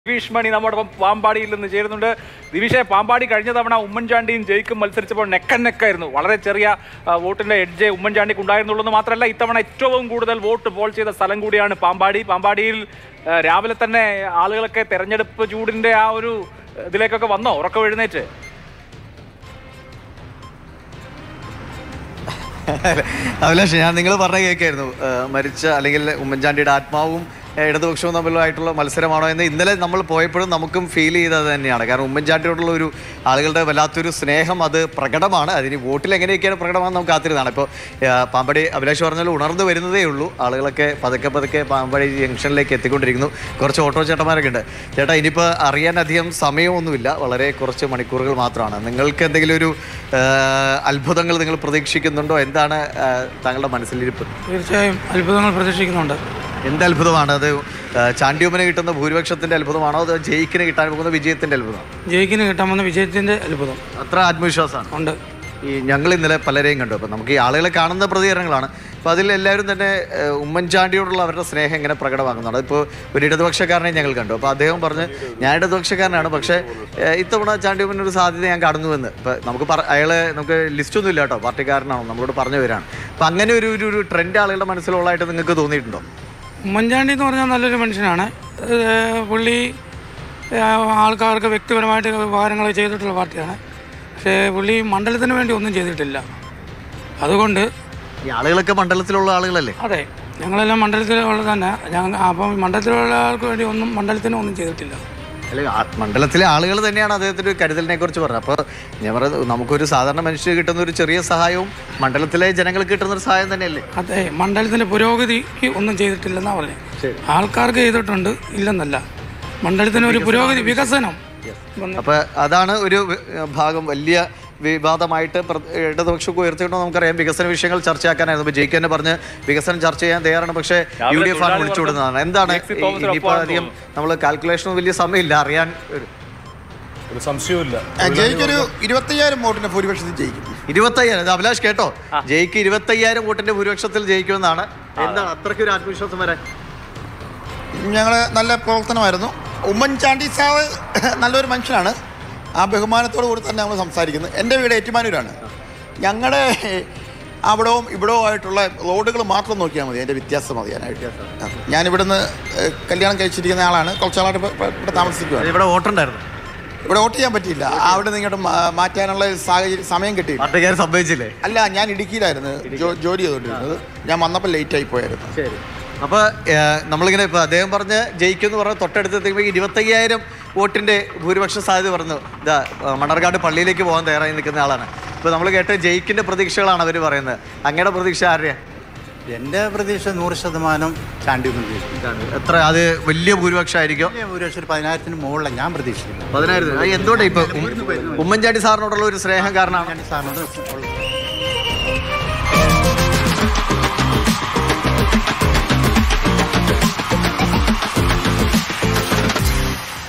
ദിവിഷ് മണി നമ്മോടൊപ്പം പാമ്പാടിയിൽ നിന്ന് ചേരുന്നുണ്ട് ദിവിഷെ പാമ്പാടി കഴിഞ്ഞ തവണ ഉമ്മൻചാണ്ടിയും ജയിക്കും മത്സരിച്ചപ്പോൾ നെക്കൻ നെക്കായിരുന്നു വളരെ ചെറിയ ആ, വോട്ടിന്റെ എഡ്ജ് ഉമ്മൻചാണ്ടിക്ക് ഉണ്ടായിരുന്നുള്ളൂ എന്ന് മാത്രമല്ല ഇത്തവണ ഏറ്റവും കൂടുതൽ വോട്ട് പോൾ ചെയ്ത സ്ഥലം കൂടിയാണ് പാമ്പാടി പാമ്പാടിയിൽ ആ, രാവിലെ തന്നെ ആളുകളൊക്കെ തെരഞ്ഞെടുപ്പ് ചൂടിന്റെ ആ ഒരു ഇതിലേക്കൊക്കെ വന്നോ ഉറക്കം എഴുന്നേറ്റ് അഭിലാഷ് ഞാൻ നിങ്ങൾ പറഞ്ഞ കേൾക്കായിരുന്നു ഏഹ് മരിച്ച അല്ലെങ്കിൽ ഉമ്മൻചാണ്ടിയുടെ ആത്മാവും ഏഹ് ഇടതുപക്ഷവും തമ്മിലായിട്ടുള്ള മത്സരമാണോ എന്ന് ഇന്നലെ നമ്മൾ പോയപ്പോഴും നമുക്കും ഫീൽ ചെയ്തത് തന്നെയാണ് കാരണം ഉമ്മൻചാണ്ടിയോടുള്ള ഒരു ആളുകളുടെ വല്ലാത്തൊരു സ്നേഹം അത് പ്രകടമാണ് അതിന് വോട്ടിൽ എങ്ങനെയൊക്കെയാണ് പ്രകടമാണെന്ന് നമുക്ക് കാത്തിരുന്നതാണ് ഇപ്പോൾ ഏഹ് പാമ്പടി അഭിലാഷ് പറഞ്ഞാൽ ഉണർന്നു വരുന്നതേ ഉള്ളൂ ആളുകളൊക്കെ പതുക്കെ പതുക്കെ പാമ്പടി ജംഗ്ഷനിലേക്ക് എത്തിക്കൊണ്ടിരിക്കുന്നു കുറച്ച് ഓട്ടോ ചേട്ടന്മാരൊക്കെ ഉണ്ട് ചേട്ടാ ഇനിയിപ്പോൾ അറിയാൻ അധികം സമയമൊന്നുമില്ല വളരെ കുറച്ച് മണിക്കൂറുകൾ മാത്രമാണ് നിങ്ങൾക്ക് എന്തെങ്കിലും ഒരു ഏഹ് അത്ഭുതങ്ങൾ നിങ്ങൾ പ്രതീക്ഷിക്കുന്നുണ്ടോ എന്താണ് ഏഹ് താങ്കളുടെ മനസ്സിലിരിപ്പ് തീർച്ചയായും അത്ഭുതങ്ങൾ പ്രതീക്ഷിക്കുന്നുണ്ട് എന്ത് അത്ഭുതമാണ് അത് ഏഹ് ചാണ്ടിയുമ്മന് കിട്ടുന്ന ഭൂരിപക്ഷത്തിന്റെ അത്ഭുതമാണോ അതോ ജയിക്കിന് കിട്ടാൻ പോകുന്ന വിജയത്തിന്റെ അത്ഭുതം ജയിക്കിന് കിട്ടാമെന്ന വിജയത്തിന്റെ അത്ഭുതം അത്ര ആത്മവിശ്വാസമാണ് ഉണ്ട് ഈ ഞങ്ങൾ ഇന്നലെ പലരെയും കണ്ടു അപ്പോൾ നമുക്ക് ഈ ആളുകളെ കാണുന്ന പ്രതികരണങ്ങളാണ് അപ്പോൾ അതിൽ എല്ലാവരും തന്നെ ഏഹ്, ഉമ്മൻചാണ്ടിയോടുള്ള അവരുടെ സ്നേഹം ഇങ്ങനെ പ്രകടമാക്കുന്നുണ്ട് ഇപ്പോൾ ഒരു ഇടതുപക്ഷക്കാരനെ ഞങ്ങൾ കണ്ടു അപ്പോൾ അദ്ദേഹം പറഞ്ഞ് ഞാൻ ഇടതുപക്ഷക്കാരനാണ് പക്ഷേ ഏഹ്, ഇത്തവണ ചാണ്ടിയുമ്മന് ഒരു സാധ്യത ഞാൻ കാണുന്നുവെന്ന് ഇപ്പോൾ നമുക്ക് പറ അയാളെ നമുക്ക് ലിസ്റ്റൊന്നും ഇല്ല കേട്ടോ പാർട്ടിക്കാരനാണോ നമ്മളോട് പറഞ്ഞു വരാണ് അപ്പോൾ അങ്ങനെ ഒരു ഒരു- ഒരു ട്രെൻഡ് ആളുകളുടെ മനസ്സിലുള്ളതായിട്ട് നിങ്ങൾക്ക് തോന്നിയിട്ടുണ്ടോ ഉമ്മൻചാണ്ടി എന്ന് പറഞ്ഞാൽ നല്ലൊരു മനുഷ്യനാണ് ഏഹ് പുള്ളി ഏഹ് ആൾക്കാർക്ക് വ്യക്തിപരമായിട്ട് ഉപകാരങ്ങൾ ചെയ്തിട്ടുള്ള പാർട്ടിയാണ് പക്ഷേ പുള്ളി മണ്ഡലത്തിന് വേണ്ടി ഒന്നും ചെയ്തിട്ടില്ല അതുകൊണ്ട് ഈ ആളുകളൊക്കെ മണ്ഡലത്തിലുള്ള ആളുകളല്ലേ അതെ ഞങ്ങളെല്ലാം മണ്ഡലത്തിലുള്ള തന്നെ ഞങ്ങൾ അപ്പം മണ്ഡലത്തിലുള്ള ആൾക്ക് വേണ്ടി ഒന്നും മണ്ഡലത്തിന് ഒന്നും ചെയ്തിട്ടില്ല അല്ല ആ മണ്ഡലത്തിലെ ആളുകൾ തന്നെയാണ് അദ്ദേഹത്തിന്റെ ഒരു കരുതലിനെ കുറിച്ച് പറഞ്ഞത് അപ്പോൾ ഞാൻ പറയുന്നത് നമുക്കൊരു സാധാരണ മനുഷ്യന് കിട്ടുന്ന ഒരു ചെറിയ സഹായവും മണ്ഡലത്തിലെ ജനങ്ങൾക്ക് കിട്ടുന്ന ഒരു സഹായം തന്നെയല്ലേ അതെ മണ്ഡലത്തിൻ്റെ പുരോഗതിക്ക് ഒന്നും ചെയ്തിട്ടില്ലെന്നാണ് പറഞ്ഞത് ആൾക്കാർക്ക് ചെയ്തിട്ടുണ്ട് ഇല്ലെന്നല്ല മണ്ഡലത്തിന് ഒരു പുരോഗതി വികസനം വന്ന് അപ്പോൾ അതാണ് ഒരു വി- ഭാഗം വലിയ വിവാദമായിട്ട് പ്ര- ഇടതുപക്ഷമൊക്കെ ഉയർത്തിയിട്ടോ നമുക്കറിയാം വികസന വിഷയങ്ങൾ ചർച്ചയാക്കാനായിരുന്നു ഇപ്പോൾ ജയിക്ക് തന്നെ പറഞ്ഞ് വികസനം ചർച്ച ചെയ്യാൻ തയ്യാറാണ് പക്ഷേ യു ഡി എഫ് ആണ് വിളിച്ചു വിടുന്നതാണ് എന്താണ് ജെക്സി തോമസിനൊപ്പം ഇനിയിപ്പോൾ ആണെന്ന് അധികം നമ്മൾ കാൽക്കുലേഷനും വലിയ സമയമില്ല അറിയാൻ ഒരു ഒരു സംശയവുമില്ല ജയിക്കൊരു ഇരുപത്തയ്യായിരം വോട്ടിന്റെ ഭൂരിപക്ഷത്തിൽ ജയിക്കും ഇരുപത്തയ്യായിരം ഇത് അഭിലാഷ് കേട്ടോ ജയിക്ക് ഇരുപത്തയ്യായിരം വോട്ടിന്റെ ഭൂരിപക്ഷത്തിൽ ജയിക്കുമെന്നാണ് എന്താണ് അത്രയ്ക്ക് ഒരു ആത്മവിശ്വാസം വരാൻ ഞങ്ങൾ നല്ല പ്രവർത്തനമായിരുന്നു ഉമ്മൻചാണ്ടി സാറ് നല്ലൊരു മനുഷ്യനാണ് ആ ബഹുമാനത്തോടു കൂടി തന്നെ നമ്മൾ സംസാരിക്കുന്നത് എൻ്റെ വീട് ഏറ്റുമാനൂരാണ് ഞങ്ങളുടെ അവിടവും ഇവിടവും ആയിട്ടുള്ള റോഡുകൾ മാത്രം നോക്കിയാൽ മതി അതിൻ്റെ വ്യത്യാസം അറിയാനായിട്ട് ആ. ഞാനിവിടുന്ന് ഏഹ്, കല്യാണം കഴിച്ചിരിക്കുന്ന ആളാണ് കുറച്ചാളായിട്ട് ഇപ്പൊ- ഇപ്പൊ ഇവിടെ താമസിക്കുകയാണ് ഇവിടെ വോട്ടുണ്ടായിരുന്നു ഇവിടെ വോട്ട് ചെയ്യാൻ പറ്റിയില്ല അവിടെ നിന്ന് ഇങ്ങോട്ട് മാ- മാറ്റാനുള്ള സാഹചര്യം സമയം കിട്ടിയില്ല പാർട്ടിക്കാർ സംഭവിച്ചില്ലേ അല്ല ഞാൻ ഇടുക്കിയിലായിരുന്നു ജോ- ജോലി ചെയ്തുകൊണ്ടിരുന്നത് ഞാൻ വന്നപ്പോൾ ലേറ്റ് ആയി പോയായിരുന്നു ശരി അപ്പൊ ഏഹ്, നമ്മളിങ്ങനെ ഇപ്പൊ അദ്ദേഹം പറഞ്ഞ് ജയിക്കുമെന്ന് പറഞ്ഞ തൊട്ടടുത്തെത്തുമ്പോൾ ഇരുപത്തയ്യായിരം വോട്ടിന്റെ ഭൂരിപക്ഷ സാധ്യത പറഞ്ഞു ഇതാ ഏഹ്, മണ്ണാർക്കാട് പള്ളിയിലേക്ക് പോകാൻ തയ്യാറായി നിൽക്കുന്ന ആളാണ് ഇപ്പൊ നമ്മൾ കേട്ട ജയിക്കിന്റെ പ്രതീക്ഷകളാണ് അവർ പറയുന്നത് അങ്ങയുടെ പ്രതീക്ഷ ആരുടെയാ എൻ്റെ പ്രതീക്ഷ നൂറ് ശതമാനം ചാണ്ടി പ്രതീക്ഷിക്കുന്നു എത്ര അത് വലിയ ഭൂരിപക്ഷം ആയിരിക്കും ഭൂരിപക്ഷം ഒരു പതിനായിരത്തിന് മുകളിലാണ് ഞാൻ പ്രതീക്ഷിക്കുന്നത് പതിനായിരത്തി എന്തുകൊണ്ടാ ഇപ്പൊ ഉം- ഉമ്മൻചാണ്ടി സാറിനോടുള്ള ഒരു സ്നേഹം കാരണമാണ് ചാണ്ടി സാറിനോട്